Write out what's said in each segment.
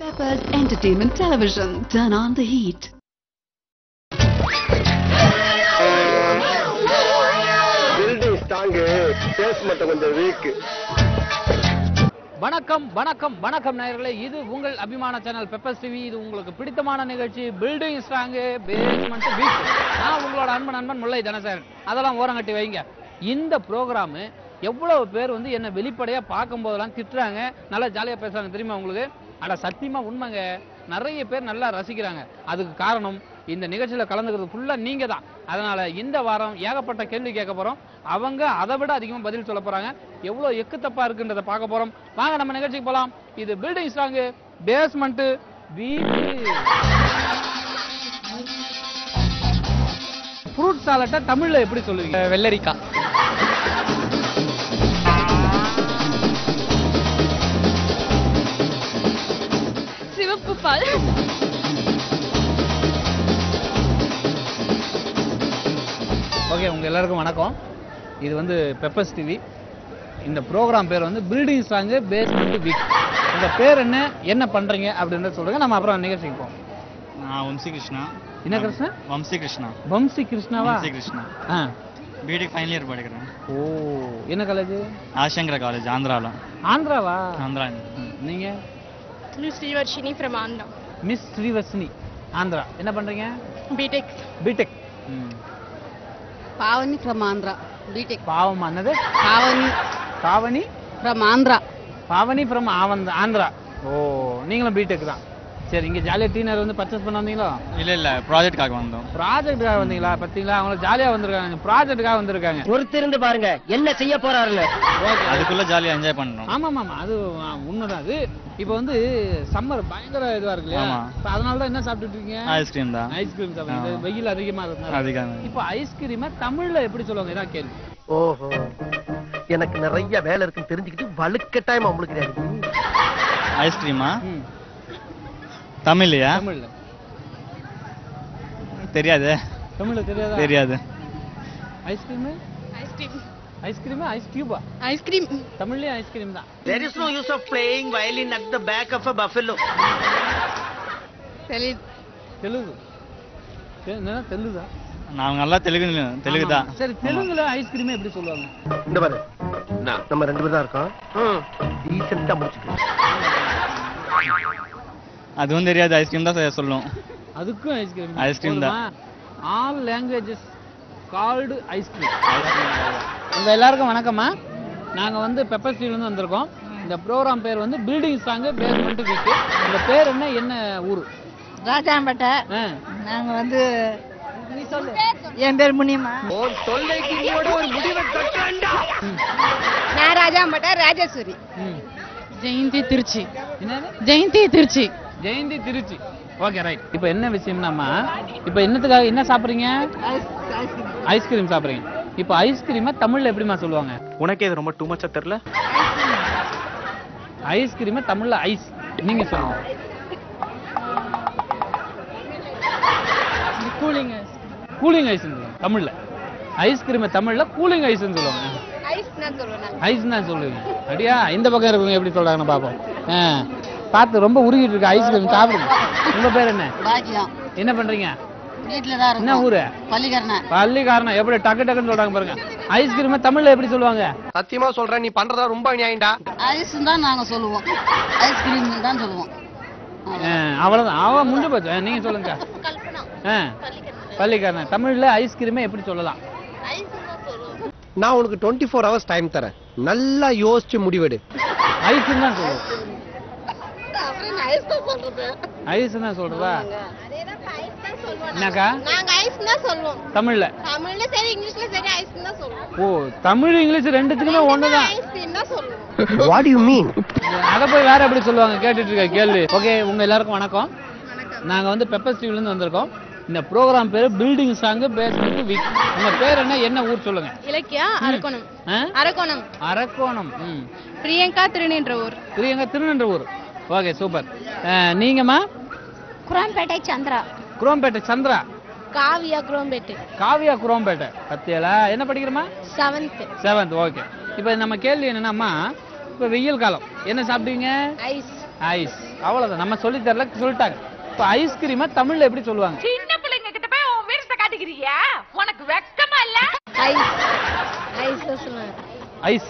Peppers Entertainment Television. Turn on the heat. Building strong base மட்டும் கொஞ்சம் week வணக்கம் வணக்கம் வணக்கம் நேயர்களே இது உங்கள் அபிமான சேனல் பெப்பர்ஸ் டிவி இது உங்களுக்கு பிடித்தமான நிகழ்ச்சி பில்டிங் ஸ்ட்ராங்கு பேஸ்மெண்ட் வீக் நான் உங்களோட அன்பன் நண்பன் முல்லை தனசேரன் அதெல்லாம் ஓரங்கட்டி வைங்க இந்த ப்ரோக்ராமு எவ்வளவு பேர் வந்து என்ன வெளிப்படையா பார்க்கும் போதெல்லாம் திட்டுறாங்க நல்லா ஜாலியா பேசுறாங்க தெரியுமா உங்களுக்கு அட சத்தியமா உண்மைங்க நிறைய பேர் நல்லா ரசிக்கிறாங்க அதுக்கு காரணம் இந்த நிகழ்ச்சியில கலந்துக்கிறது ஃபுல்லா நீங்க தான் அதனால இந்த வாரம் ஏகப்பட்ட கேள்வி கேட்க போறோம் அவங்க அதை விட அதிகமா பதில் சொல்ல போறாங்க எவ்வளவு எக்கு தப்பா இருக்குன்றத பார்க்க போறோம் வாங்க நம்ம நிகழ்ச்சிக்கு போலாம் இது பில்டிங் ஸ்ட்ராங்கு பேஸ்மெண்ட் வீடு ஃப்ரூட் சாலட்டை தமிழ்ல எப்படி சொல்லுவீங்க வெள்ளரிக்காய் சிவப்பு பால் ஓகே உங்க எல்லாருக்கும் வணக்கம் இது வந்து பெப்பர்ஸ் டிவி இந்த ப்ரோக்ராம் பேர் வந்து பில்டிங் ஸ்ட்ராங்கு பேஸ்மெண்ட் வீக் உங்க பேர் என்ன என்ன பண்றீங்க அப்படின்றத சொல்லுங்க நம்ம அப்புறம் நிகழ்ச்சிக்கு போவோம் நான் வம்சி கிருஷ்ணா என்ன கிருஷ்ணா வம்சி கிருஷ்ணா வம்சி கிருஷ்ணாவா வம்சி கிருஷ்ணா ஆ பிடெக் ஃபைனல் இயர் படிக்கிறேன் ஓ என்ன காலேஜ் ஆஷங்கர காலேஜ் ஆந்திராவில் ஆந்திராவா ஆந்திரா ம், நீங்க ஸ்ரீவர்ஷினி ஃப்ரம் ஆந்திரா மிஸ் ஸ்ரீவர்ஷினி ஆந்திரா என்ன பண்றீங்க BTech BTech Pavani from Andhra BTech பாவம் என்னது పావని பாவனி ఫ్రమ్ ఆంధ్ర பாவனி ஃப்ரம் ஆவந்த ஆந்திரா ஓ நீங்களும் பிடெக் தான் சரி இங்க ஜாலியா டீனர் வந்து பர்ச்சேஸ் பண்ண வந்தீங்களோ இல்லை இல்லை ப்ராஜெக்ட்காக வந்தோம் ப்ராஜெக்ட்டுக்காக வந்தீங்களா பாத்தீங்களா அவங்க ஜாலியா வந்திருக்காங்க ப்ராஜெக்ட்டுக்காக வந்திருக்காங்க பொறுத்திருந்து பாருங்க என்ன செய்ய போறாருன்னு ஓகே அதுக்குள்ளே ஜாலியாக என்ஜாய் பண்ணோம் ஆமா ஆமா அது ஆ, உண்மைதான் அது இப்போ வந்து சம்மர் பயங்கர இதுவா இருக்கு இல்லையா ஆமா. இப்ப அதனால தான் என்ன சாப்பிட்டுட்டு இருக்கீங்க ஐஸ்கிரீம் தான் ஐஸ்கிரீம் சாப்பிடுங்க ஆமா. வெயில் அதிகமா இருக்கிறதுனால அதிகம் இப்போ ஐஸ்கிரீமை தமிழ்ல எப்படி சொல்லுவாங்க இதான் கேள்வி ஓஹோ எனக்கு நிறைய வேலை இருக்குன்னு தெரிஞ்சுக்கிட்டு வலுக்கட்டாயமா உங்களுக்கு ஐஸ்கிரீமா ம், தமிழ்லையா தமிழ்ல தெரியாது தமிழ்ல தெரியாதா தெரியாது ஐஸ்கிரீம் ஐஸ்கிரீம் ஐஸ்கிரீம் ஐஸ் கியூபா ஐஸ்கிரீம் தமிழ்லயும் ஐஸ்கிரீம் தான் There is no use of playing violin at the back of a buffalo. தெளி தெலுங்கு தெ- என்னன்னா தெலுங்கா நான் நல்லா தெலுங்கு தெலுங்கு தான் ஆமா. சரி தெலுங்குல ஐஸ்கிரீமே எப்படி சொல்லுவாங்க இந்த பாரு நம்ம ரெண்டு பேரும் தான் இருக்கோம் டீசெண்டா முடிச்சுக்கோ அதுவும் தெரியாது ஐஸ்கிரீம் தான் சொ- சொல்லும் அதுக்கும் ஐஸ்கிரீம் Ice cream தான். ஆல் லாங்குவேஜஸ் கால்டு ஐஸ்கிரீம் உங்க எல்லாருக்கும் வணக்கம்மா நாங்க வந்து பெப்பர் ஸ்டீல் இருந்து வந்திருக்கோம் இந்த ப்ரோக்ராம் பேர் வந்து பில்டிங் சாங் பேஸ்மெண்ட் வீக் இந்த பேர் என்ன என்ன ஊரு ராஜாம்பேட்டை ஆ, நாங்க வந்து நீ சொல்லு என் பேர் முனியம்மா உன் தொல்லைக்கு கூட ஒரு முடிவை கட்டாண்டா நான் ராஜாம்பட்டா ராஜேஸ்வரி ம். ஜெயந்தி திருச்சி என்னது ஜெயந்தி திருச்சி ஜெயந்தி திருச்சி ஓகே ரைட் இப்போ என்ன விஷயம்னாமா இப்போ என்னத்துக்காக என்ன சாப்பிட்றீங்க ஐஸ்கிரீம் சாப்பிட்றீங்க இப்போ ஐஸ்கிரீமை தமிழ்ல எப்படிமா சொல்லுவாங்க உனக்கே இது ரொம்ப டூ மச்சா தெரில ஐஸ்கிரீமை தமிழ்ல ஐஸ் நீங்க சொல்லுங்க கூலிங் கூலிங் ஐஸ் தமிழ்ல ஐஸ்கிரீமை தமிழ்ல கூலிங் ஐஸ்னு சொல்லுவாங்க ஐஸ் நான் சொல்லுவேன் ஐஸ் தான் சொல்லுவீங்க அப்படியா இந்த பக்கம் இருக்கவங்க எப்படி சொல்றாங்கன்னு பார்ப்போம் ஆ, பார்த்து ரொம்ப உருகிட்டு இருக்கு ஐஸ்கிரீம் சாப்பிடுங்க உங்க பேர் என்ன பாக்கியம் என்ன பண்றீங்க வீட்டுல தான் என்ன இருக்கோம் ஊரு பள்ளிக்கரணை பள்ளிக்காரனா எப்படி டக்கு டக்குன்னு சொல்றாங்க பாருங்க ஐஸ்கிரீமை தமிழ்ல எப்படி சொல்லுவாங்க சத்தியமா சொல்றேன் நீ பண்றதா ரொம்ப அநியாயம்டா ஐஸ் தான் நாங்க சொல்லுவோம் ஐஸ்கிரீம் தான் சொல்லுவோம் ஆ, அவ்வளவுதான் அவ முடிஞ்சு போச்சு ஆ, நீங்க சொல்லுங்க ஆ, பள்ளிக்காரன் தமிழ்ல ஐஸ்கிரீமை எப்படி சொல்லலாம் நான் உனக்கு டுவெண்ட்டி ஃபோர் ஹவர்ஸ் டைம் தரேன் நல்லா யோசிச்சு முடிவெடு ஐஸ் தான் சொல்லுவோம் ஐஸ் தான் சொல்றது ஐஸ் தான் சொல்றதா என்னக்கா நாங்க ஐஸ் தான் சொல்லுவோம் தமிழ்ல தமிழ்ல சரி இங்கிலீஷ்ல சரி ஐஸ் தான் சொல்லுவோம் ஓ தமிழ் இங்கிலீஷ் ரெண்டுத்துக்குமே ஒண்ணுதான் ஐஸ்கிரீம் தான் சொல்லுவோம் வாட் யூ மீன் அத போய் வேற எப்படி சொல்லுவாங்க கேட்டுட்டு இருக்க கேள்வி ஓகே உங்க எல்லாருக்கும் வணக்கம் நாங்க வந்து பெப்பர் ஸ்டீவ்ல இருந்து வந்திருக்கோம் இந்த ப்ரோக்ராம் பேரு பில்டிங் சாங் பேஸ்மெண்ட் வீக் உங்க பேர் என்ன என்ன ஊர் சொல்லுங்க இலக்கியா அரக்கோணம் ஆ? அரக்கோணம் அரக்கோணம் ம் பிரியங்கா திருநின்ற ஊர் பிரியங்கா திருநன்ற ஊர் ஓகே சூப்பர் நீங்கம்மா குரான்பேட்டை சந்திரா குரோம்பேட்டை சந்திரா காவியா குரோம்பேட்டு காவியா குரோம்பேட்டை பத்தியலா என்ன படிக்கிறமா செவன்த் செவன்த் ஓகே இப்போ நம்ம கேள்வி என்னன்னாம்மா இப்போ வெயில் காலம் என்ன சாப்பிடுவீங்க ஐஸ் ஐஸ் அவ்வளவுதான் நம்ம சொல்லி தரல சொல்லிட்டாங்க இப்போ ஐஸ்கிரீமை தமிழ்ல எப்படி சொல்லுவாங்க சின்ன பிள்ளைங்க கிட்ட போய் உன் வீரத்தை காட்டிக்கிறியா உனக்கு வெக்கமா இல்ல ஐஸ் ஐஸ் சொல்லுவாங்க ஐஸ்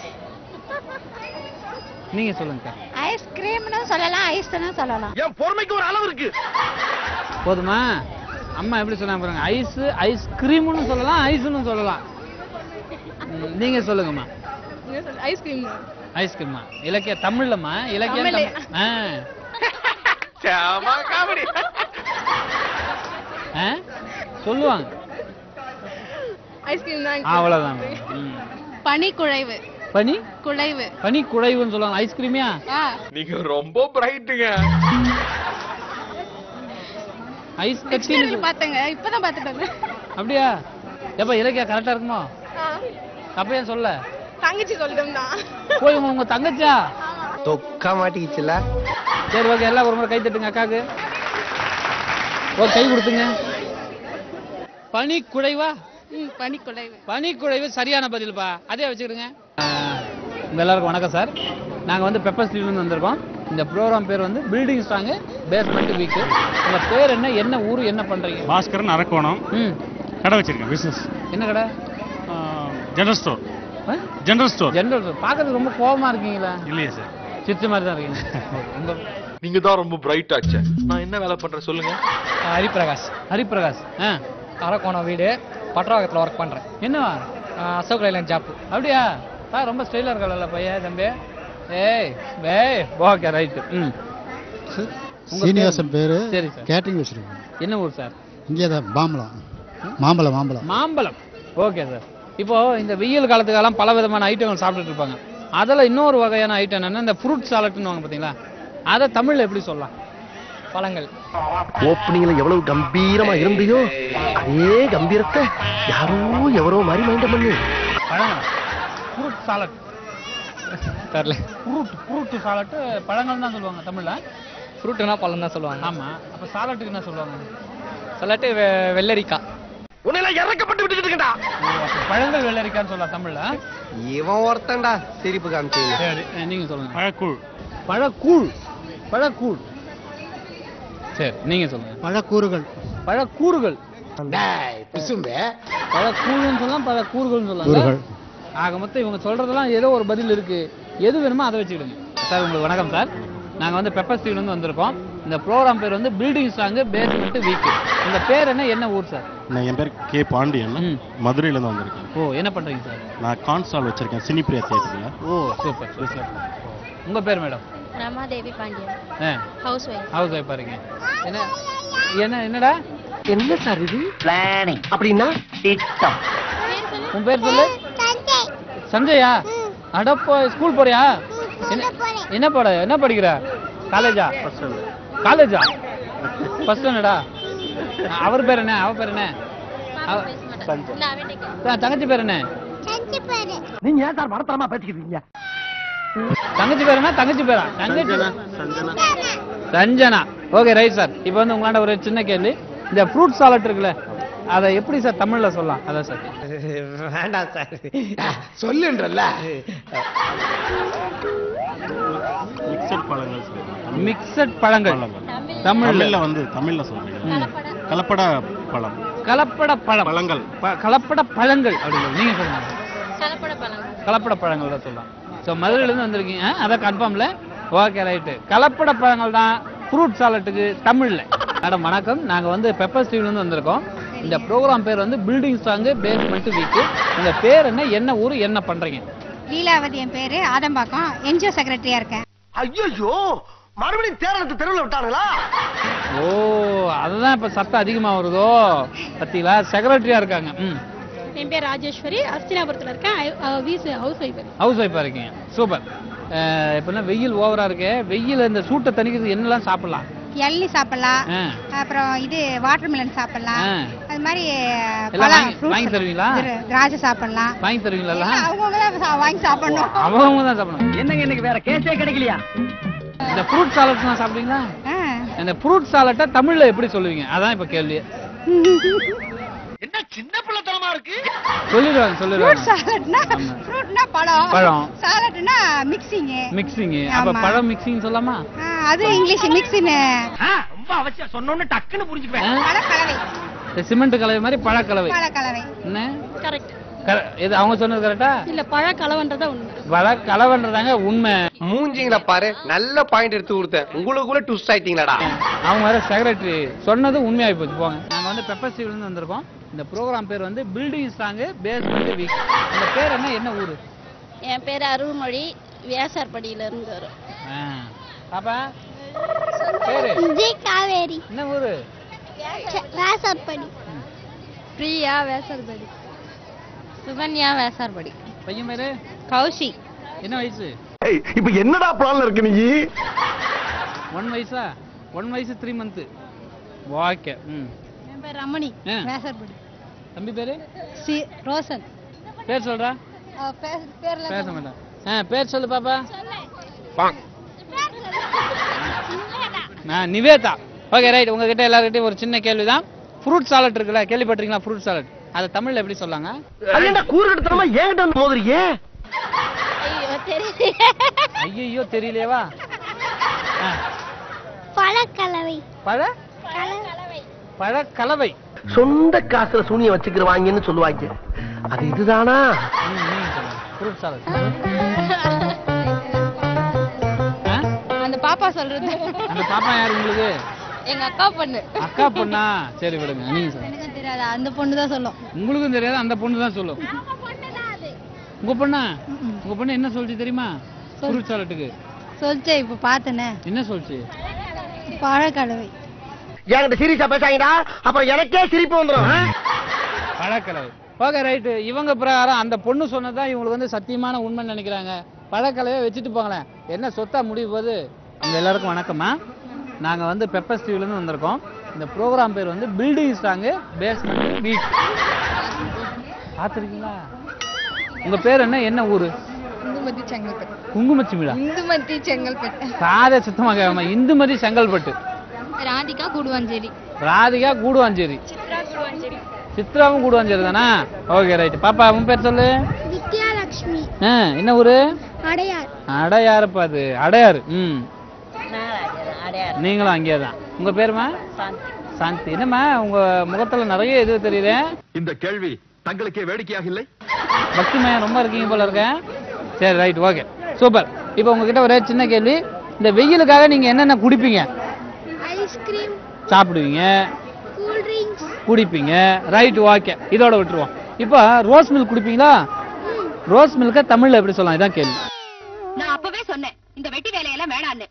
நீங்க சொல்லுங்க ஐஸ்கிரீம்னு சொல்லலாம் ஐஸ்னு சொல்லலாம் என் பொறுமைக்கு ஒரு அளவு இருக்கு போதுமா அம்மா எப்படி சொன்னாங்க பாருங்க ஐஸ் ஐஸ்கிரீம்னு சொல்லலாம் ஐஸ்னு சொல்லலாம் ம், நீங்க சொல்லுங்கம்மா ஐஸ்கிரீம் ஐஸ்கிரீமா இலக்கிய தமிழ்லம்மா இலக்கியம் தமிழ்ல. தமிழ். ஆ. காமெடி ஆ? சொல்லுவாங்க ஐஸ்கிரீம் தான் அவ்வளவுதான் ம். பனி குழைவு பனி குழைவு பனி குழைவுன்னு சொல்லுவாங்க ஐஸ்கிரீமியா ஆ நீங்க ரொம்ப பிரைட்டுங்க ஐஸ் கட்டி டிக்ஷனரி பார்த்தேங்க இப்பதான் பார்த்துட்டாங்க அப்படியா எப்ப இலக்கியா கரெக்டா இருக்குமா அப்ப ஏன் சொல்ல தங்கச்சி சொல்லிட்டோம் தான் போய் உங்க- உங்க தங்கச்சா தொக்கா மாட்டிக்கிச்சுல சரி ஓகே எல்லாம் ஒரு முறை கை தட்டுங்க அக்காக்கு ஓ கை கொடுத்துங்க பனி குழைவா ம் பனி குழைவு பனி குழைவு சரியான பதில்ப்பா அதே வச்சுக்கிடுங்க உங்க எல்லாருக்கும் வணக்கம் சார் நாங்க வந்து பெப்பர் ஸ்டீவ்லேருந்து வந்திருக்கோம் இந்த ப்ரோக்ராம் பேர் வந்து பில்டிங் ஸ்ட்ராங்கு பேஸ்மெண்ட் வீக்கு உங்க பேர் என்ன என்ன ஊர் என்ன பண்றீங்க பாஸ்கரன் அரக்கோணம் ம் கடை வச்சிருக்கேன் பிசினஸ் என்ன கடை general store general store general பார்க்கறதுக்கு ரொம்ப கோவமா இருக்கீங்களா இல்லையே சார் சிரிச்ச மாதிரி தான் இருக்கீங்க உங்க நீங்க தான் ரொம்ப பிரைட் ஆச்சு நான் என்ன வேலை பண்றேன் சொல்லுங்க ஹரிபிரகாஷ் ஹரிபிரகாஷ் ஆ அரக்கோணம் வீடு பட்ராகத்தில் ஒர்க் பண்ணுறேன் என்னவா அசோக் லைலன் ஜாப் அப்படியா பா ரொம்ப ஸ்டைலாக இருக்கல பையன் தம்பி ஏய் ஏய் ஓகே ரைட்டு ம் உங்க சீனிவாசன் பேரு சரி சார் கேட்டரிங் வச்சிருக்கோம் என்ன ஊர் சார் இங்கே தான் மாம்பழம் மாம்பழம் மாம்பழம் மாம்பழம் ஓகே சார் இப்போ இந்த வெயில் காலத்துக்கெல்லாம் பல விதமான ஐட்டங்கள் சாப்பிட்டுட்டு இருப்பாங்க அதில் இன்னொரு வகையான ஐட்டம் என்னன்னா இந்த ஃப்ரூட் சாலட்னு வாங்க பார்த்தீங்களா அதை தமிழ்ல எப்படி சொல்லலாம் பழங்கள் ஓப்பனிங்ல எவ்வளவு கம்பீரமா இருந்தியோ அதே கம்பீரத்தை யாரோ எவரோ மாதிரி மைண்டம் பண்ணு பழங்கள் ஃப்ரூட் சாலட் தெரில ஃப்ரூட் ஃப்ரூட் சாலட்டு பழங்கள் தான் சொல்லுவாங்க தமிழ்ல ஃப்ரூட்டுனா பழம் தான் சொல்லுவாங்க ஆமா அப்போ சாலட்டுக்கு என்ன சொல்லுவாங்க சொல்லாட்டு வெள்ளரிக்காய் உன்னையெல்லாம் இறக்கப்பட்டு விட்டுட்டு இருக்கடா ஓ, அப்ப பழங்கள் வெள்ளரிக்கான்னு சொல்லலாம் தமிழ்ல இவன் ஒருத்தன்டா சிரிப்பு காமிச்சீங்க சரி அஹ் நீங்க சொல்லுங்க பழக்கூழ் பழக்கூழ் பழக்கூழ் சரி நீங்க சொல்லுங்க பழக்கூறுகள் பழக்கூறுகள் பிசும்பே பழக்கூழ்னு சொல்லலாம் பழக்கூறுகள்னு சொல்லலாம் கூறுகள் ஆக மொத்தம் இவங்க சொல்றதெல்லாம் ஏதோ ஒரு பதில் இருக்கு எது வேணுமோ அதை வச்சுக்கிடுங்க சார் உங்களுக்கு வணக்கம் சார் நாங்க வந்து பெப்பர் ஸ்டீவ்லேருந்து வந்திருக்கோம் இந்த ப்ரோக்ராம் பேர் வந்து பில்டிங் ஸ்ட்ராங்கு பேஸ்மெண்ட் வீக் உங்க பேர் என்ன என்ன ஊர் சார் நான் என் பேர் கே பாண்டியன் ம். மதுரையிலேருந்து வந்திருக்கேன் ஓ என்ன பண்றீங்க சார் நான் கான்ஸ்டால் வச்சிருக்கேன் சினிப்பிரியா தேட்டரில் ஓ சூப்பர் சூப்பர் உங்க பேர் மேடம் ரமாதேவி பாண்டியன் ஆ ஹவுஸ் ஒய்ஃப் ஹவுஸ் ஒய்ஃப் பாருங்க என்ன என்ன என்னடா என்ன சார் இது பிளானிங் அப்படின்னா திட்டம் உன் பேர் சொல்லு சஞ்சயா அடப்போ ஸ்கூல் போறியா என்ன என்ன பட என்ன படிக்கிற காலேஜா காலேஜா ஃபர்ஸ்ட் என்னடா அவர் பேர் என்ன அவ பேர் என்ன அவ- த- தங்கச்சி பேர் என்ன நீங்க ஏன் சார் மடத்தனமா பேசிக்கிட்டு இருக்கீங்க தங்கச்சி பேர் என்ன தங்கச்சி பேரா தங்கச்சி ரஞ்சனா ஓகே ரைட் சார் இப்போ வந்து உங்களாண்ட ஒரு சின்ன கேள்வி இந்த ஃப்ரூட் சாலட் இருக்குல்ல அதை எப்படி சார் தமிழ்ல சொல்லலாம் அதான் சார் வேண்டாம் சார் சொல்லுன்றல்ல மிக்சட் பழங்கள் சொல்லுவேன். மிக்சட் பழங்கள் பழங்கள். தமிழ்ல தமிழ்ல வந்து தமிழ்ல சொல்றீங்க கலப்பட பழம் கலப்பட பழம் பழங்கள் ப- கலப்பட பழங்கள் அப்படின்னு நீங்க சொல்லுங்க கலப்பட பழம் கலப்பட பழங்கள் தான் சொல்லலாம் ஸோ மதுரையிலேருந்து வந்திருக்கீங்க அதான் கன்ஃபார்ம்ல ஓகே ரைட்டு கலப்பட பழங்கள் தான் ஃப்ரூட் சாலட்டுக்கு தமிழில் மேடம் வணக்கம் நாங்கள் வந்து பெப்பர் ஸ்டீவ்லேருந்து வந்திருக்கோம் இந்த ப்ரோக்ராம் பேர் வந்து பில்டிங் ஸ்ட்ராங்கு பேஸ்மெண்ட் வீக்கு உங்கள் பேர் என்ன என்ன ஊர் என்ன பண்ணுறீங்க லீலாவதி என் பேரு ஆதம்பாக்கம் என்ஜிஓ செக்ரட்டரியா இருக்கேன் ஐயோ மறுபடியும் தேரலத்து தெருவில் விட்டானுங்களா ஓ அதுதான் இப்போ சத்தம் அதிகமாக வருதோ பார்த்தீங்களா செக்ரட்டரியாக இருக்காங்க ம் என் பேர் ராஜேஸ்வரி அஸ்தினாபுரத்துல இருக்கேன் வீஸ் ஹவுஸ் ஒய்ஃப் ஹவுஸ் ஒய்ஃபாக இருக்கீங்க சூப்பர் இப்போல்லாம் வெயில் ஓவராக இருக்கு வெயில் இந்த சூட்டை தணிக்கிறதுக்கு என்னெல்லாம் சாப்பிடலாம் இளநி சாப்பிடலாம் ஆ அப்புறம் இது வாட்டர் மெலன் சாப்பிடலாம் ஆ. அது மாதிரி எல்லாம் பழம் வாங்கி- fruits வாங்கி தருவீங்களா? திரு- திராட்சை சாப்பிடலாம் வாங்கி தருவீங்களா அவங்கவுங்க தான் வாங்கி சாப்பிடணும் அவங்க தான் சாப்பிடணும் என்னங்க இன்னைக்கு வேற கேஸே கிடைக்கலையா இந்த ஃப்ரூட் சாலட்லாம் சாப்பிடுவீங்களா ஆ. இந்த ஃப்ரூட் சாலட்டை தமிழ்ல எப்படி சொல்லுவீங்க அதான் இப்ப கேள்வி என்ன சின்ன பிள்ளைத்தனமா இருக்கு சொல்லிடுவாங்க சொல்லிடுவாங்க சாலட்னா ஃப்ரூட்னா பழம் பழம். சாலட்னா மிக்சிங் மிக்சிங் அப்ப ஆமா. பழம் மிக்சிங் சொல்லாமா அது இங்கிலீஷ் மிக்சிங் ரொம்ப அவசியம் சொன்னோன்னு டக்குன்னு புரிஞ்சுக்குவேன் பழக்கலவை இந்த சிமெண்ட் கலவை மாதிரி பழக்கலவை பழக்கலவை என்ன கரெக்ட் கர- இது அவங்க சொன்னது கரெக்டா இல்ல பழ கலவன்றதா உண்மை பழ கலவன்றதாங்க உண்மை மூஞ்சிங்கள பாரு நல்ல பாயிண்ட் எடுத்து கொடுத்தேன் உங்களுக்குள்ள ட்விஸ்ட் ஆயிட்டீங்களாடா அவங்க வேற செக்ரட்டரி சொன்னது உண்மையாகி போச்சு போங்க நாங்க வந்து பெப்பர் இருந்து வந்திருக்கோம் இந்த ப்ரோக்ராம் பேர் வந்து பில்டிங் ஸ்ட்ராங் பேஸ்மெண்ட் வீக் இந்த பேர் என்ன என்ன ஊரு என் பேர் அருள்மொழி வியாசார்படியில இருந்து வரும் ஆ. பாப்பா பேரு ஜி காவேரி என்ன ஊரு வேசார்படி பிரியா வேசார்படி சுகன்யா வேசார்படி பையன் பேரு கௌஷி என்ன வயசு இப்ப என்னடா பிளான்ல இருக்கு நீ ஒன் வயசா ஒன் வயசு த்ரீ மந்த்து ஓகே ம் என் பேர் ரமணி ஆ. வேசார்படி தம்பி பேரு சி ரோசன் பேர் சொல்றா பேர்ல பேச மாட்டேன் ஆ பேர் சொல்லு பாப்பா நான் நிவேதா ஓகே ரைட் உங்ககிட்ட எல்லார்கிட்டயும் ஒரு சின்ன கேள்வி தான் ஃப்ரூட் சாலட் இருக்குல்ல கேள்விப்பட்டிருக்கீங்களா ஃப்ரூட் சாலட் அதை தமிழ்ல எப்படி சொல்லாங்க அது என்ன கூறு கட்டத்தனமா ஏன்கிட்ட வந்து மோதுறீங்க ஐயோ தெரியல ஐயோ தெரியலையேவா ஆ, பழக்கலவை பழ பழ கலவை சொந்த காசுல சூனிய வச்சுக்கிறவாங்கன்னு சொல்லுவாங்க அது இதுதானா ஃப்ரூட் சாலட் அந்த பாப்பா சொல்றது அந்த பாப்பா யார் உங்களுக்கு எங்க அக்கா பொண்ணு அக்கா பொண்ணா சரி விடுங்க நீங்க சொல்லுங்க எனக்கு தெரியாது அந்த பொண்ணு தான் சொல்லும் உங்களுக்கும் தெரியாது அந்த பொண்ணு தான் சொல்லும் உங்க பொண்ணா உங்க பொண்ணு என்ன சொல்லுச்சு தெரியுமா ஃப்ரூட் சாலட்டுக்கு சொல்லிச்சே இப்ப பார்த்தனே என்ன சொல்லுச்சு பழக்கலவை என்கிட்ட சீரியஸா பேசாங்கடா அப்புறம் எனக்கே சிரிப்பு வந்துடும் ஆ? பழக்கலவை ஓகே ரைட்டு இவங்க பிரகாரம் அந்த பொண்ணு சொன்னதான் இவங்களுக்கு வந்து சத்தியமான உண்மைன்னு நினைக்கிறாங்க பழக்கலவை வச்சுட்டு போங்களேன் என்ன சொத்தா முடிவு போகுது உங்க எல்லாருக்கும் வணக்கம்மா நாங்க வந்து பெப்பர் ஸ்டீவ்லேருந்து வந்திருக்கோம் இந்த ப்ரோக்ராம் பேர் வந்து பில்டிங் ஸ்ட்ராங்கு பேஸ்மெண்ட் வீக் பார்த்துருக்கீங்களா உங்க பேர் என்ன என்ன ஊரு இந்துமதி செங்கல்பட்டு குங்குமச்சிமிழா இந்துமதி செங்கல்பட்டு காதை சுத்தமாக கேட்காம இந்துமதி செங்கல்பட்டு ராதிகா கூடுவாஞ்சேரி ராதிகா கூடுவாஞ்சேரி சித்ரா கூடுவாஞ்சேரி சித்ராவும் கூடுவாஞ்சேரி தானா ஓகே ரைட் பாப்பா உன் பேர் சொல்லு வித்யாலட்சுமி ஆ, என்ன ஊரு அடையார் அடையாறுப்பா அது அடையாறு ம் நீங்களும் அங்கேயே தான் உங்க பேருமா சாந்தி என்னம்மா உங்க முகத்துல நிறைய இது தெரியுது இந்த கேள்வி தங்களுக்கே வேடிக்கையாக இல்லை பக்தி மயம் ரொம்ப இருக்கீங்க போல இருக்க சரி ரைட் ஓகே சூப்பர் இப்போ உங்ககிட்ட ஒரே சின்ன கேள்வி இந்த வெயிலுக்காக நீங்க என்னென்ன குடிப்பீங்க ஐஸ்கிரீம் சாப்பிடுவீங்க கூல் ட்ரிங்க்ஸ் குடிப்பீங்க ரைட் ஓகே இதோட விட்டுருவோம் இப்போ ரோஸ் மில்க் குடிப்பீங்களா ரோஸ் மில்க தமிழ்ல எப்படி சொல்லலாம் இதான் கேள்வி நான் அப்பவே சொன்னேன் இந்த வெட்டி வேலையெல்லாம் வேணான்னு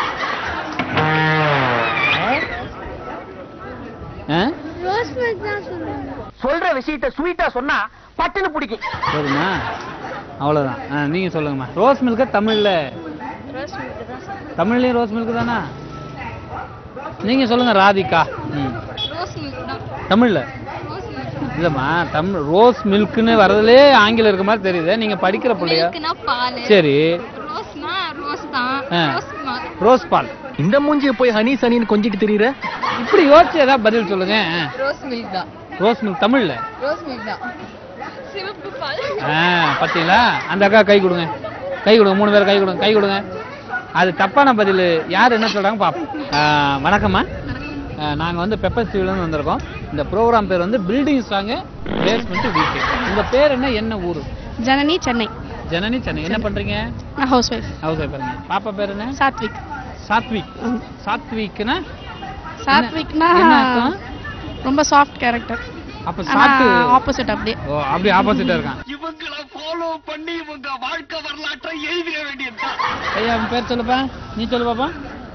ஆ ரோஸ் மில்க் தான் சொல்லுவாங்க சொல்ற விஷயத்த ஸ்வீட்டா சொன்னா பட்டுன்னு பிடிக்கும் போதுமா அவ்வளோதான் ஆ நீங்க சொல்லுங்கம்மா ரோஸ் மில்க தமிழ்ல ரோஸ் மில்க் தான் சொல்லுவாங்க தமிழ்லயும் ரோஸ் மில்க் தானா நீங்க சொல்லுங்க ராதிகா ம் ரோஸ் மில்க் தான் தமிழ்ல ரோஸ் மில்க் இல்லம்மா தமிழ் ரோஸ் மில்க்னு வரதுலே ஆங்கிலம் இருக்க மாதிரி தெரியுது நீங்க படிக்கிற பிள்ளையா மில்க்னா பால் சரி ரோஸ்னா ரோஸ் தான் ஆ. ரோஸ் மா- ரோஸ் பால் இந்த மூஞ்சிய போய் ஹனி சனின்னு கொஞ்சிட்டு தெரியுற இப்படி யோசிச்சு ஏதாவது பதில் சொல்லுங்க ஆ. ரோஸ் மில்க் தான் ரோஸ் மில்க் தமிழ்ல ரோஸ் மில்க் தான் சிவப்பு பால் ஆ பாத்தீங்களா அந்த அக்கா கை கொடுங்க கை கொடுங்க மூணு பேர் கை கொடுங்க கை கொடுங்க அது தப்பான பதில் யார் என்ன சொல்றாங்க பாப்போம் ஆ, வணக்கம்மா ஆ, நாங்க வந்து பெப்பர் ஸ்டீவ்லேருந்து வந்திருக்கோம் இந்த ப்ரோக்ராம் பேர் வந்து பில்டிங் ஸ்ட்ராங்கு பேஸ்மெண்ட் வீக்கு உங்க பேர் என்ன என்ன ஊரு ஜனனி சென்னை ஜனனி சென்னை என்ன பண்றீங்க நான் ஹவுஸ் ஒய்ஃப் ஹவுஸ் ஒய்ஃப் பாப்பா பேர் என்ன சாத்விக் சாத்விக் சாத்விக்னா சாத்விக்னா என்ன அர்த்தம்? ரொம்ப சாஃப்ட் கேரக்டர் அப்ப சாத்து ஆப்போசிட் அப்படியே ஓ அப்படி ஆப்போசிட்டா இருக்கான் இவங்களை ஃபாலோ பண்ணி இவங்க வாழ்க்கை வரலாற்றை எழுதிட வேண்டியதுதான் ஐயா அவன் பேர் சொல்லுப்பா நீ சொல்லு பாப்பா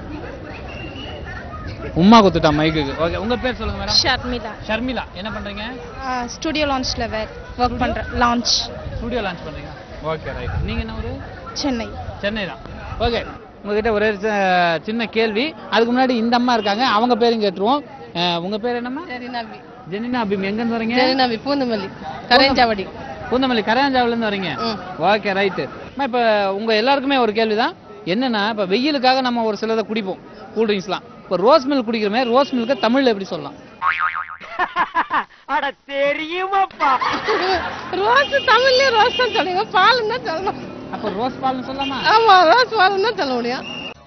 உம்மா குத்துட்டான் மைக்குக்கு ஓகே உங்க பேர் சொல்லுங்க மேடம் ஷர்மிளா ஷர்மிளா என்ன பண்றீங்க ஸ்டுடியோ லான்ச்ல ஒர்க் பண்றேன் லான்ச் ஸ்டுடியோ லான்ச் பண்றீங்க ஓகே ரைட் நீங்க என்ன ஊரு சென்னை சென்னை தான் ஓகே உங்ககிட்ட ஒரே சி- சின்ன கேள்வி அதுக்கு முன்னாடி இந்த அம்மா இருக்காங்க அவங்க பேரும் கேட்டுருவோம் அஹ், உங்க பேர் என்னம்மா ஜெரினாபி ஜெனினா அபிம் எங்க இருந்து வரீங்க ஜெரினாபி பூந்தமல்லி கரைஞ்சாவடி பூந்தமல்லி கரையாஞ்சாவில இருந்து வரீங்க ம். ஓகே ரைட்டு இப்போ உங்க எல்லாருக்குமே ஒரு கேள்விதான் என்னன்னா இப்போ வெயிலுக்காக நம்ம ஒரு சிலதை குடிப்போம் கூல் ட்ரிங்க்ஸ்லாம் இப்போ ரோஸ் மில்க் குடிக்கிறோமே ரோஸ் மில்கை தமிழ்ல எப்படி சொல்லலாம் அட தெரியுமாப்பா ரோஸ் தமிழ்லயே ரோஸ் தான் சொல்லுங்க பால் தான் சொல்லணும் அப்ப ரோஸ் பால்னு சொல்லலாமா ஆமா ரோஸ் பால் தான் சொல்ல முடியும்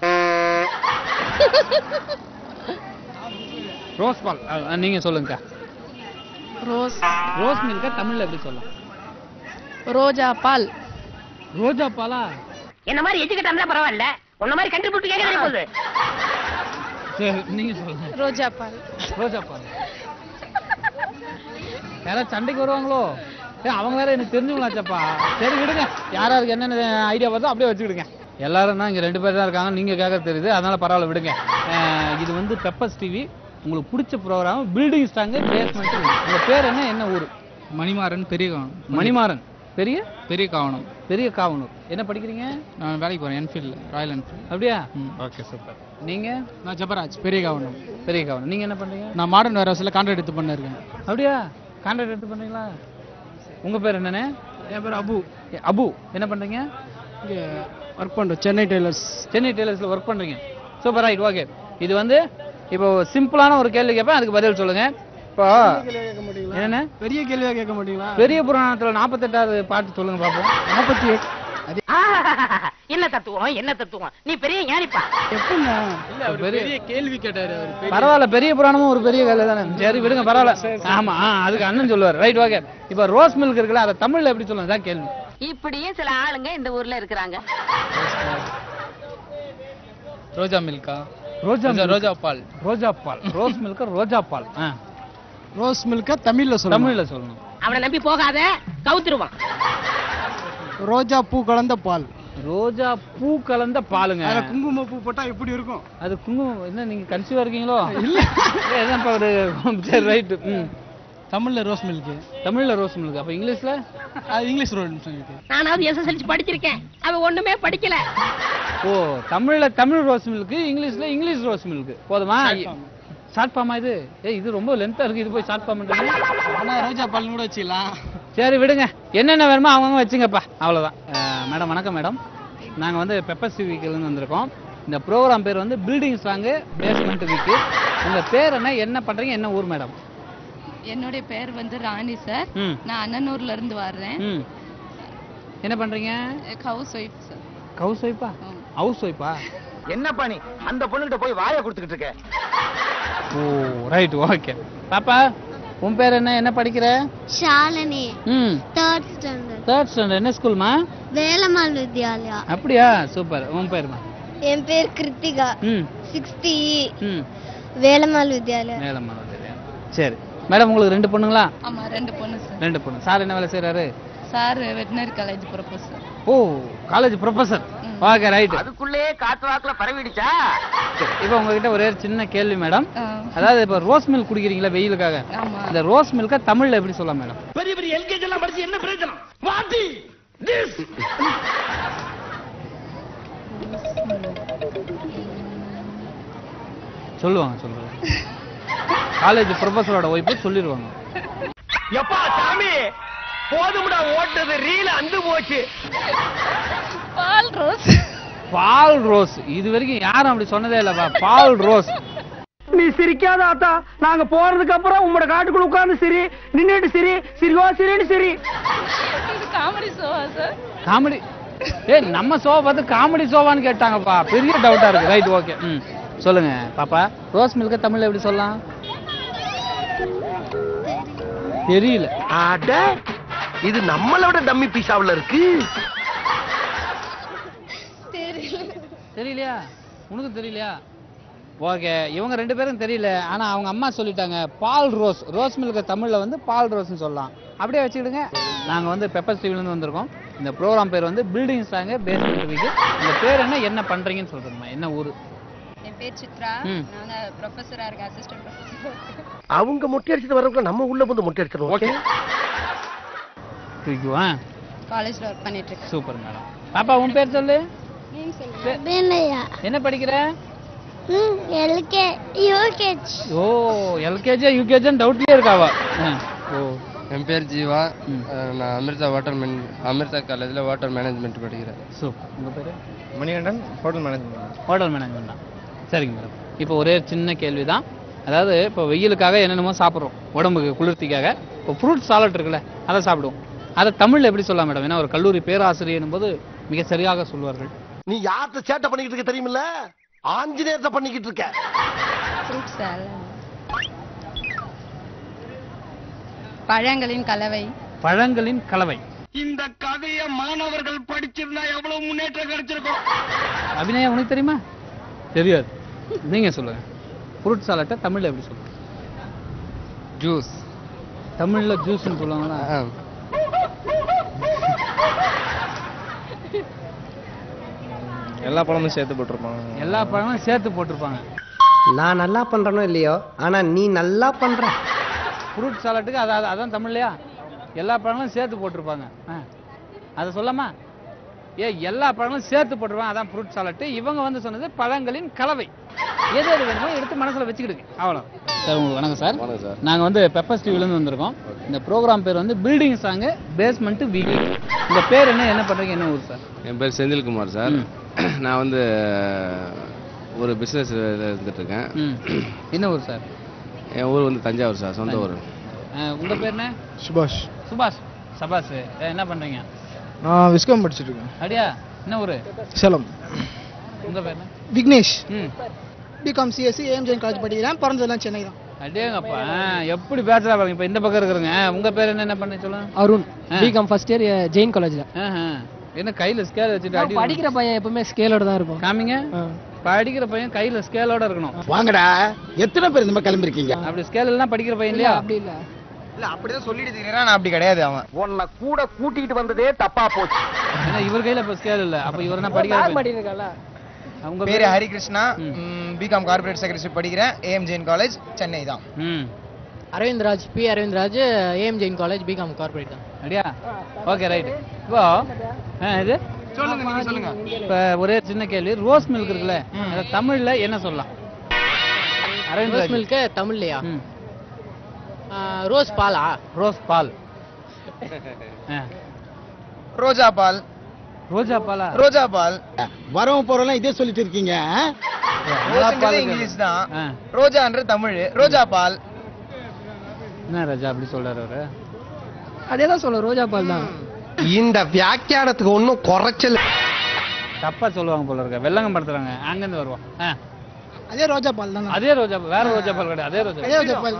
ரோஸ் பால் அஹ், நீங்க சொல்லுங்க ரோஸ் ரோஸ் மில்க தமிழ்ல எப்படி சொல்லலாம் ரோஜா பால் ரோஜா பாலா என்ன மாதிரி எஜுகேட் இருந்தா பரவாயில்ல உன்ன மாதிரி கண்டுபிடிச்சு கேட்க போகுது சரி நீங்க சொல்லுங்க ரோஜா பால் ரோஜா பால் யாராவது சண்டைக்கு வருவாங்களோ ஏ அவங்க வேற எனக்கு தெரிஞ்சவங்களாச்சப்பா சரி விடுங்க யாராருக்கு என்னென்ன ஐடியா வருதோ அப்படியே வச்சுக்கிடுங்க எல்லாரும் தான் இங்க ரெண்டு பேர் தான் இருக்காங்க நீங்க கேட்க தெரியுது அதனால பரவாயில்ல விடுங்க அஹ், இது வந்து பெப்பர்ஸ் டிவி உங்களுக்கு பிடிச்ச ப்ரோக்ராம் பில்டிங் ஸ்டாங்கு பேஸ்மெண்ட் உங்க பேர் என்ன என்ன ஊர் மணிமாறன் பெரிய காவனம் மணிமாறன் பெரிய பெரிய காவனம் பெரிய காவனூர் என்ன படிக்கிறீங்க நான் வேலைக்கு போறேன் என்ஃபீல்டு ராயல் என்ஃபீல்டு அப்படியா ஓகே சூப்பர் நீங்க நான் ஜபராஜ் பெரிய காவனம் பெரிய காவனம் நீங்க என்ன பண்றீங்க நான் மாடர்ன் வேர் ஹவுஸில் கான்ட்ராக்ட் எடுத்து பண்ணிருக்கேன் அப்படியா கான்ட்ராக்ட் எடுத்து பண்றீங்களா உங்க பேர் என்னண்ணே என் பேர் அபு ஏ, அபு என்ன பண்றீங்க இங்கே ஒர்க் பண்ணுறோம் சென்னை டெய்லர்ஸ் சென்னை டெய்லர்ஸ்ல ஒர்க் பண்றீங்க சூப்பர் ரைட் ஓகே இது வந்து இப்போ சிம்பிளான ஒரு கேள்வி கேட்பேன் அதுக்கு பதில் சொல்லுங்க இப்போ என்ன பெரிய கேள்வியாக கேட்க மாட்டீங்களா பெரிய புராணத்துல நாற்பத்தெட்டாவது பாட்டு சொல்லுங்க பாப்போம் நாற்பத்தி என்ன தத்துவம் என்ன தத்துவம் நீ பெரிய ஞானிப்பா பெரிய கேள்வி கேட்டாரு அவர் பரவாயில்ல பெரிய புராணமும் ஒரு பெரிய வேலை தானே சரி விடுங்க பரவாயில்ல ஆமா ஆ, அதுக்கு அண்ணன் சொல்லுவார் ரைட் ஓகே இப்போ ரோஸ் மில்க் இருக்குல்ல அதை தமிழ்ல எப்படி சொல்லுங்க தான் கேள்வி இப்படியும் சில ஆளுங்க இந்த ஊர்ல இருக்கிறாங்க ரோஜா மில்கா ரோஜா ரோஜா- milk. ரோஜா பால் ரோஜா பால் ரோஸ் மில்க் ரோஜா பால் ஆ, ரோஸ் மில்கா தமிழ்ல சொல்லணும் தமிழ்ல சொல்லணும் அவனை நம்பி போகாத கவுத்துருவான் ரோஜா பூ கலந்த பால் ரோஜா பூ கலந்த பாலுங்க அதுல குங்கும பூ போட்டா எப்படி இருக்கும் அது குங்குமம் என்ன நீங்க கன்சீவா இருக்கீங்களோ இல்ல ஏதான் ஒரு சரி ரைட் ம் தமிழ்ல ரோஸ் மில்க் தமிழ்ல ரோஸ் மில்க் அப்ப இங்கிலீஷ்ல இங்கிலீஷ் ரோஸ் மில்க் நானாவது எஸ்எஸ்எல்சி படிச்சிருக்கேன் அவன் ஒண்ணுமே படிக்கல ஓ தமிழ்ல தமிழ் ரோஸ் மில்க் இங்கிலீஷ்ல இங்கிலீஷ் ரோஸ் மில்க் போதுமா ஷார்ட் ஃபார்மா இது ஏய் இது ரொம்ப லென்த்தா இருக்கு இது போய் ஷார்ட் ஃபார்ம் ஆனா ரோஜா பால் கூட வச்சுக்கலாம் சரி விடுங்க என்னென்ன வேணுமோ அவங்கவுங்க வச்சுங்கப்பா அவ்வளவுதான் மேடம் வணக்கம் மேடம் நாங்க வந்து பெப்பர் சிவிக்கிலேருந்து வந்திருக்கோம் இந்த ப்ரோக்ராம் பேர் வந்து பில்டிங் ஸ்ட்ராங்கு பேஸ்மெண்ட் வீக்கு உங்க பேர் என்ன என்ன பண்றீங்க என்ன ஊர் மேடம் என்னுடைய பேர் வந்து ராணி சார் ம் நான் அண்ணனூர்ல இருந்து வர்றேன் ம் என்ன பண்றீங்க ஹவுஸ் ஒய்ஃப் சார் ஹவுஸ் ஒய்ஃபா ஹவுஸ் ஒய்ஃபா என்னப்பா நீ அந்த பொண்ணுகிட்ட போய் வாயை கொடுத்துக்கிட்டு இருக்க ஓ ரைட் ஓகே பாப்பா உன் பேர் என்ன என்ன படிக்கிற ஷாலினி ம் தேர்ட் ஸ்டாண்டர்ட் தேர்ட் ஸ்டாண்டர்ட் என்ன ஸ்கூல்மா வேலம்மாள் வித்யாலயா அப்படியா சூப்பர் உன் பேருமா என் பேர் கிருத்திகா ம் சிக்ஸ்டி ம் வேலம்மாள் வித்யாலயா மேலம்மா சரி மேடம் உங்களுக்கு ரெண்டு பொண்ணுங்களா ஆமா ரெண்டு பொண்ணு சார் ரெண்டு பொண்ணு சார் என்ன வேலை செய்றாரு சார் வெட்டினரி காலேஜ் ப்ரொஃபஸர் ஓ காலேஜ் ப்ரொஃபசர் ஓகே ரைட் அதுக்குள்ளே காத்து வாக்குல பரவிடுச்சா இப்போ உங்ககிட்ட ஒரே ஒரு சின்ன கேள்வி மேடம் அதாவது இப்போ ரோஸ் மில்க் குடிக்கிறீங்களா வெயிலுக்காக ஆமா இந்த ரோஸ் மில்கை தமிழ்ல எப்படி சொல்லலாம் மேடம் பெரிய பெரிய எல்கேஜி எல்லாம் படிச்சு என்ன பிரயோஜனம் வாட்டி திஸ் சொல்லுவாங்க சொல்லுவாங்க காலேஜ் ப்ரொஃபஸரோட ஒய்ஃபு சொல்லிடுவாங்க எப்பா சாமி போதும்டா ஓட்டது ரீல அந்து போச்சு பால் ரோஸ் பால் ரோஸ் இது வரைக்கும் யாரும் அப்படி சொன்னதே இல்லப்பா பால் ரோஸ் நீ சிரிக்காத ஆத்தா நாங்க போறதுக்கு அப்புறம் உங்களோட காட்டுக்குள்ள உட்கார்ந்து சிரி நின்னுட்டு சிரி சிரிவா சிரின்னு சிரி இது காமெடி ஷோவா சார் காமெடி ஏய் நம்ம ஷோவை பார்த்து காமெடி ஷோவான்னு கேட்டாங்கப்பா பெரிய டவுட்டா இருக்கு ரைட் ஓகே ம் சொல்லுங்க பாப்பா ரோஸ் மில்க தமிழ்ல எப்படி சொல்லலாம் தெரியல அட இது நம்மளை விட டம்மி பீஸாவுல இருக்கு தெரியலையா உனக்கு தெரியலையா ஓகே இவங்க ரெண்டு பேரும் தெரியல ஆனா அவங்க அம்மா சொல்லிட்டாங்க பால் ரோஸ் ரோஸ் மில்க தமிழ்ல வந்து பால் ரோஸ்னு சொல்லலாம் அப்படியே வச்சுக்கிடுங்க நாங்க வந்து பெப்பர் டிவில இருந்து வந்திருக்கோம் இந்த ப்ரோக்ராம் பேர் வந்து பில்டிங் ஸ்டாங்க பேஸ்மெண்ட் வீக்கு இந்த பேர் என்ன என்ன பண்றீங்கன்னு சொல்றேம்மா என்ன ஊரு என் பேர் சித்ரா ம். நாங்க ப்ரொஃபஸரா இருக்கேன் அசிஸ்டன்ட் ப்ரொஃபஸர் அவங்க மொட்டை அடிச்சிட்டு வரவங்க நம்ம உள்ள வந்து மொட்டை அடிச்சிடும் ஓகே தூக்குவா காலேஜ்ல ஒர்க் பண்ணிட்டு இருக்கேன் சூப்பர் மேடம் பாப்பா உன் பேர் சொல்லு வேலையா என்ன படிக்கிற ம் எல்கே யூகேஜ் ஓ எல்கேஜி யூகேஜி டவுட்லயே இருக்காவா ஆ, ஓ என் பேர் ஜீவா அஹ் நான் அமிர்தா வாட்டர் மேன் அமிர்தா காலேஜில் வாட்டர் மேனேஜ்மெண்ட் படிக்கிறேன் சூப்பர் உங்க பேரு Manikandan hotel management hotel management தான் சரிங்க மேடம் இப்போ ஒரே சின்ன கேள்வி தான் அதாவது இப்போ வெயிலுக்காக என்னென்னமோ சாப்பிட்றோம் உடம்புக்கு குளிர்ச்சிக்காக இப்போ ஃப்ரூட் சாலட் இருக்குல்ல அதை சாப்பிடுவோம் அதை தமிழ்ல எப்படி சொல்லலாம் மேடம் ஏன்னா ஒரு கல்லூரி பேராசிரியர் போது மிக சரியாக சொல்வார்கள் நீ யார்கிட்ட சேட்டை பண்ணிக்கிட்டு இருக்க தெரியுமில்ல ஆஞ்சநேயத்தை பண்ணிக்கிட்டு இருக்க ஃப்ரூட் சாலட் பழங்களின் கலவை பழங்களின் கலவை இந்த கதையை மாணவர்கள் படிச்சிருந்தா எவ்வளவு முன்னேற்றம் கிடைச்சிருக்கும் அபிநயா உனக்கு தெரியுமா தெரியாது நீங்க சொல்லுங்க ஃப்ரூட் சாலட்டை தமிழ்ல எப்படி சொல்லுங்க ஜூஸ் தமிழ்ல ஜூஸ்னு சொல்லுவாங்களா எல்லா பழமும் சேர்த்து போட்டிருப்பாங்க எல்லா பழமும் சேர்த்து போட்டிருப்பாங்க நான் நல்லா பண்றேனோ இல்லையோ ஆனா நீ நல்லா பண்ற ஃப்ரூட் சாலட்டுக்கு அது அது- அதான் தமிழ்லையா எல்லா பழங்களும் சேர்த்து போட்டிருப்பாங்க ஆ. அதை சொல்லாமா ஏ எல்லா பழங்களும் சேர்த்து போட்டிருப்பாங்க அதான் ஃப்ரூட் சாலட்டு இவங்க வந்து சொன்னது பழங்களின் கலவை எது எது வேணுமோ எடுத்து மனசுல வச்சுக்கிடுங்க அவ்வளோ சார் உங்களுக்கு வணக்கம் சார் வணக்கம் சார் நாங்க வந்து பெப்பர் ஸ்டீவ்லேருந்து வந்திருக்கோம் இந்த ப்ரோக்ராம் பேர் வந்து பில்டிங் சாங்கு பேஸ்மெண்ட் வீக்லி இந்த பேர் என்ன என்ன பண்றீங்க என்ன ஊர் சார் என் பேர் செந்தில்குமார் சார் நான் வந்து ஒரு பிஸ்னஸ் இருந்துட்டு இருக்கேன் ம் என்ன ஊர் சார் என் ஊர் வந்து தஞ்சாவூர் சார் சொந்த ஊர் ஆ, உங்க பேர் என்ன சுபாஷ் சுபாஷ் சபாஸ் என்ன பண்றீங்க நான் விஸ்காம் படிச்சுட்டு இருக்கேன் அடியா என்ன ஊரு சேலம் உங்க பேர் என்ன விக்னேஷ் ம் BCom CSC AM Jain college படிக்கிறேன் பிறந்ததெல்லாம் சென்னை தான் அடேங்கப்பா ஆ, எப்படி பேசுறா பாருங்க இப்ப இந்த பக்கம் இருக்கிறங்க உங்க பேர் என்ன என்ன பண்ணி சொல்லுங்க அருண் ஆ. பிகாம் ஃபர்ஸ்ட் இயர் ஜெயின் காலேஜ்ல ஆஹா. என்ன கையில ஸ்கேல் வச்சுட்டு அடி படிக்கிற பையன் எப்பவுமே ஸ்கேலோட தான் இருக்கும் காமிங்க படிக்கிற பையன் கையில ஸ்கேலோட இருக்கணும் வாங்கடா எத்தனை பேர் இந்த மாதிரி கிளம்பிருக்கீங்க அப்படி ஸ்கேல் எல்லாம் படிக்கிற பையன் இல்லையா அப்படி இல்ல இல்ல அப்படிதான் சொல்லிட்டு இருக்கிறேன் நான் அப்படி கிடையாது அவன் உன்னை கூட கூட்டிட்டு வந்ததே தப்பா போச்சு ஏன்னா இவர் கையில இப்ப ஸ்கேல் இல்ல அப்ப இவர் என்ன படிக்கிற பையன் படிக்கிறல அவங்க பேரு ஹரிகிருஷ்ணா பிகாம் கார்பரேட் செக்ரட்டரி படிக்கிறேன் ஏஎம் ஜெயின் காலேஜ் சென்னை தான் ம் Aravind Raj B Aravind Raj AM Jain college BCom corporate தான் அப்படியா ஓகே ரைட் இப்போ ஆ, இது சொல்லுங்க நீங்க சொல்லுங்க இப்ப ஒரே சின்ன கேள்வி ரோஸ் மில்க் இருக்குல்ல அதை தமிழ்ல என்ன சொல்லலாம் அரவிந்த் ரோஸ் ராஜ். மில்க் தமிழ்லையா ம். ரோஸ் பாலா ரோஸ் பால் ஆ. ரோஜா பால் ரோஜா பாலா ரோஜா பால் வரவங்க போறவங்க இதே சொல்லிட்டு இருக்கீங்க ரோஜான்றது இங்கிலீஷ் தான் ஆ. ரோஜான்றது தமிழ் ரோஜா பால் என்ன ராஜா அப்படி சொல்றாரு அவரு அதே தான் சொல்ல ரோஜா பால் தான் இந்த வியாக்கியானத்துக்கு ஒன்றும் குறைச்சல் தப்பா சொல்லுவாங்க போல இருக்க வெள்ளங்கம் படுத்துறாங்க அங்கிருந்து வருவோம் ஆ. அதே ரோஜா பால் தான் அதே ரோஜா பால் வேற ரோஜா பால் கிடையாது அதே ரோஜா அதே ரோஜா பால்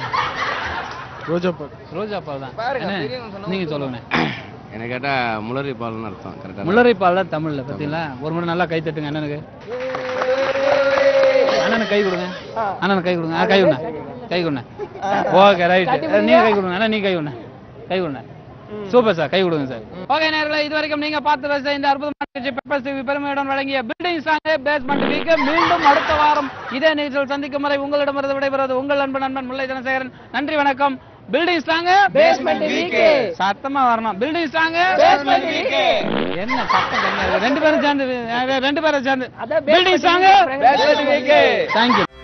ரோஜா பால் ரோஜா பால் தான் என்ன? நீங்க சொல்லுங்க என்ன கேட்டா முளரி பால்னு அர்த்தம் கரெக்டா முள்ளரி பால் தான் தமிழ்ல பாத்தீங்களா ஒரு முறை நல்லா கை தட்டுங்க அண்ணனுக்கு அண்ணனுக்கு கை கொடுங்க அண்ணனுக்கு கை கொடுங்க ஆ, கை கொடுங்க கை கொடுங்க ஓகே ரைட் நீங்க கை கொடுங்க அண்ணா நீங்க கை கொடுங்க கை கொடுங்க சூப்பர் சார் கை கொடுங்க சார் ஓகே நேர்களே இது வரைக்கும் நீங்க பார்த்து ரசித்த இந்த அற்புதமான நிகழ்ச்சி பெப்பர் டிவி பெருமையுடன் வழங்கிய பில்டிங் சாங் பேஸ்மெண்ட் வீக் மீண்டும் அடுத்த வாரம் இதே நிகழ்ச்சியில் சந்திக்கும் வரை உங்களிடமிருந்து விடைபெறுவது உங்கள் அன்பு நண்பன் முல்லை தனசேகரன் நன்றி வணக்கம் பில்டிங் ஸ்ட்ராங் Basement week. சத்தமா வரணும் பில்டிங் ஸ்ட்ராங் Basement week. என்ன சத்தம் கம்மியா இருக்கு ரெண்டு பேரும் சேர்ந்து அஹ் ரெண்டு பேரும் சேர்ந்து அதான் building basement strong week. Thank you